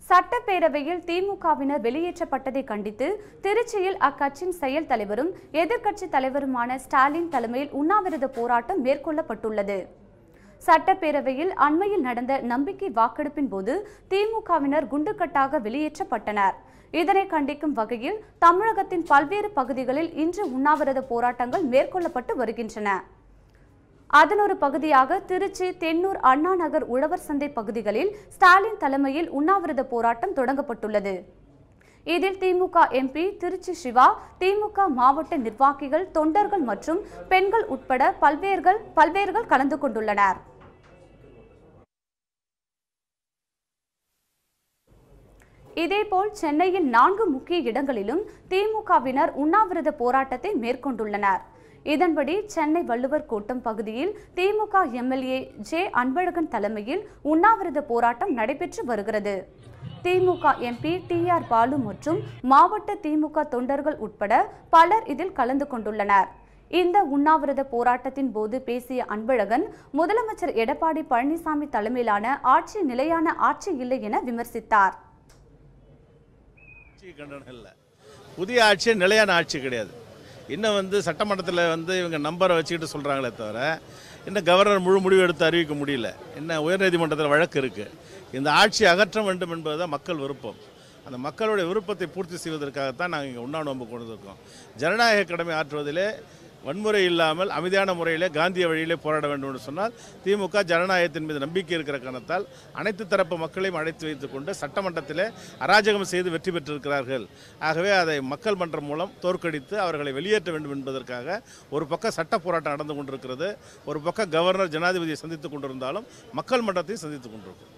சட்டப்பேரவையில் திமுகவினர் வெளியேற்றப்பட்டதை கண்டித்து திருச்சியில் அக்கட்சியின் செயல் தலைவரும் எதிர்க்கட்சித் தலைவருமான ஸ்டாலின் தலைமையில் உண்ணாவிரத போராட்டம் மேற்கொள்ளப்பட்டுள்ளது சட்டப்பேரவையில் அண்மையில் நடந்த நம்பிக்கை வாக்கெடுப்பின் போது திமுகவினர் குண்டுக்கட்டாக வெளியேற்றப்பட்டனர் இதனை கண்டிக்கும் வகையில் தமிழகத்தின் பல்வேறு பகுதிகளில் இன்று உண்ணாவிரத போராட்டங்கள் மேற்கொள்ளப்பட்டு வருகின்றன அதன் ஒரு பகுதியாக திருச்சி தென்னூர் அண்ணா நகர் உழவர் சந்தை பகுதிகளில் ஸ்டாலின் தலைமையில் உண்ணாவிரத போராட்டம் தொடங்கப்பட்டுள்ளது இதில் திமுக எம்பி திருச்சி சிவா திமுக மாவட்ட நிர்வாகிகள் தொண்டர்கள் மற்றும் பெண்கள் உட்பட பல்வேறுகள் பல்வேறுகள் கலந்து கொண்டுள்ளனர் இதேபோல் சென்னையில் நான்கு முக்கிய இடங்களிலும் திமுகவினர் உண்ணாவிரத போராட்டத்தை மேற்கொண்டுள்ளனர் இதன்படி சென்னை வள்ளுவர் கோட்டம் பகுதியில் திமுக எம்எல்ஏ ஜே அன்பழகன் தலைமையில் உண்ணாவிரத போராட்டம் நடைபெற்று வருகிறது DMK MP T R Baalu மற்றும் மாவட்ட திமுக தொண்டர்கள் உட்பட பலர் இதில் கலந்து கொண்டுள்ளனர் இந்த உண்ணாவிரத போராட்டத்தின் போது பேசிய அன்பழகன் முதலமைச்சர் எடப்பாடி பழனிசாமி தலைமையிலான ஆட்சி நிலையான ஆட்சி இல்லை என விமர்சித்தார் ஆட்சி கண்டனம் இல்லை புதிய ஆட்சி நிலையான ஆட்சி கிடையாது இன்னும் வந்து சட்டமன்றத்தில் வந்து இவங்க நம்பரை வச்சுக்கிட்டு சொல்கிறாங்களே தவிர இன்னும் கவர்னர் முழு முடிவு எடுத்து அறிவிக்க முடியல இன்னும் உயர்நீதிமன்றத்தில் வழக்கு இருக்குது இந்த ஆட்சி அகற்ற வேண்டும் என்பதுதான் மக்கள் விருப்பம் அந்த மக்களுடைய விருப்பத்தை பூர்த்தி செய்வதற்காகத்தான் நாங்கள் இங்கே உண்ணாநோம்பு கொண்டு இருக்கோம் ஜனநாயக கடமை ஆற்றுவதிலே வன்முறை இல்லாமல் அமைதியான முறையிலே காந்திய வழியிலே போராட வேண்டும் என்று சொன்னால் திமுக ஜனநாயகத்தின் மீது நம்பிக்கை இருக்கிற காரணத்தால் அனைத்து தரப்பு மக்களையும் அழைத்து வைத்துக் கொண்டு சட்டமன்றத்திலே அராஜகம் செய்து வெற்றி பெற்றிருக்கிறார்கள் ஆகவே அதை மக்கள் மன்றம் மூலம் தோற்கடித்து அவர்களை வெளியேற்ற வேண்டும் என்பதற்காக ஒரு பக்கம் சட்ட போராட்டம் நடந்து கொண்டிருக்கிறது ஒரு பக்கம் கவர்னர் ஜனாதிபதியை சந்தித்துக் கொண்டிருந்தாலும் மக்கள் மன்றத்தையும் சந்தித்துக் கொண்டிருக்கிறோம்